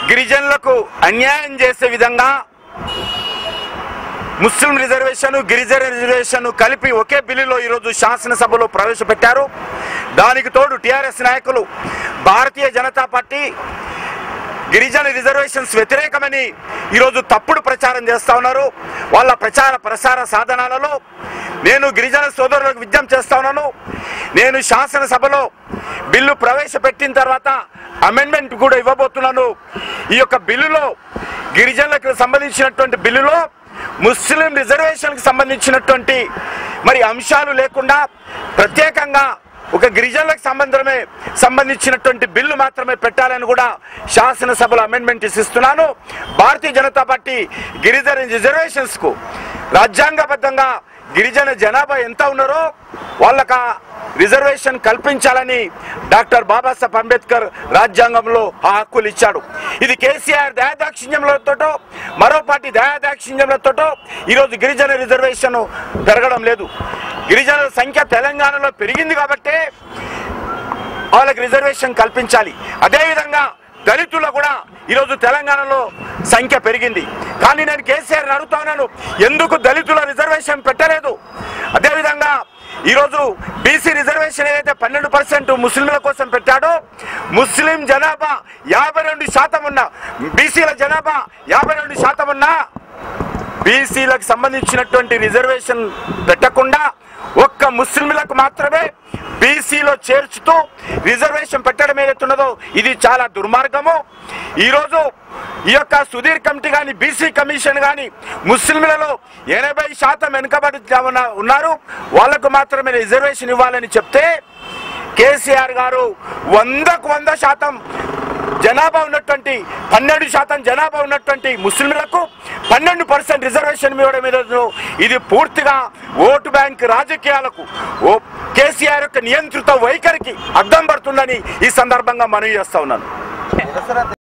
గిరిజనులకు అన్యాయం చేసే విధంగా ముస్లిం రిజర్వేషన్ గిరిజన రిజర్వేషన్ కలిపి ఒకే బిల్లులో ఈరోజు శాసనసభలో ప్రవేశపెట్టారు దానికి తోడు టీఆర్ఎస్ నాయకులు భారతీయ జనతా పార్టీ గిరిజన రిజర్వేషన్స్ వ్యతిరేకమని ఈరోజు తప్పుడు ప్రచారం చేస్తా ఉన్నారు వాళ్ళ ప్రచార ప్రసార సాధనాలలో నేను గిరిజన సోదరులకు విజ్ఞప్తి చేస్తా ఉన్నాను నేను శాసనసభలో బిల్లు ప్రవేశపెట్టిన తర్వాత అమెండ్మెంట్ కూడా ఇవ్వబోతున్నాను ఈ యొక్క బిల్లులో గిరిజనులకు సంబంధించినటువంటి బిల్లులో ముస్లిం రిజర్వేషన్కి సంబంధించినటువంటి మరి అంశాలు లేకుండా ప్రత్యేకంగా ఒక గిరిజనులకు సంబంధమే సంబంధించినటువంటి బిల్లు మాత్రమే పెట్టాలని కూడా శాసనసభలో అమెండ్మెంట్ ఇస్తున్నాను భారతీయ జనతా పార్టీ గిరిజన రిజర్వేషన్స్ కు రాజ్యాంగబద్ధంగా గిరిజన జనాభా ఎంత ఉన్నారో వాళ్ళక రిజర్వేషన్ కల్పించాలని డాక్టర్ బాబాసాహెబ్ అంబేద్కర్ రాజ్యాంగంలో ఆ హక్కులు ఇచ్చాడు ఇది కేసీఆర్ దయాదాక్షిణ్యంలతోటో మరో పార్టీ దయాదాక్షిణ్యంలతోటో ఈరోజు గిరిజన రిజర్వేషన్ పెరగడం లేదు గిరిజనుల సంఖ్య తెలంగాణలో పెరిగింది కాబట్టే వాళ్ళకి రిజర్వేషన్ కల్పించాలి అదేవిధంగా దళితులు కూడా ఈరోజు తెలంగాణలో సంఖ్య పెరిగింది కానీ నేను కేసీఆర్ అడుగుతా ఉన్నాను ఎందుకు దళితుల రిజర్వేషన్ పెట్టలేదు అదేవిధంగా ఈరోజు బీసీ రిజర్వేషన్ ఏదైతే పన్నెండు పర్సెంట్ ముస్లింల కోసం పెట్టాడో ముస్లిం జనాభా యాభై రెండు శాతం ఉన్న బీసీల జనాభా యాభై రెండు శాతం ఉన్నా బీసీలకు సంబంధించినటువంటి రిజర్వేషన్ పెట్టకుండా ఒక్క ముస్లింలకు మాత్రమే బీసీలో చేర్చుతూ రిజర్వేషన్ పెట్టడం ఏదైతున్నదో ఇది చాలా దుర్మార్గము ఈరోజు ఈ యొక్క సుధీర్ కమిటీ కానీ బీసీ కమిషన్ కానీ ముస్లింలలో ఎనభై శాతం వెనుకబడి ఉన్న- ఉన్నారు వాళ్లకు మాత్రమే రిజర్వేషన్ ఇవ్వాలని చెప్తే కేసీఆర్ గారు వందకు వంద శాతం జనాభా ఉన్నటువంటి పన్నెండు శాతం జనాభా ఉన్నటువంటి ముస్లింలకు పన్నెండు పర్సెంట్ రిజర్వేషన్ ఇవ్వడం మీద ఇది పూర్తిగా ఓటు బ్యాంక్ రాజకీయాలకు ఓ కేసీఆర్ యొక్క నియంత్రిత వైఖరికి అద్దం పడుతుందని ఈ సందర్భంగా మనవి చేస్తా ఉన్నాను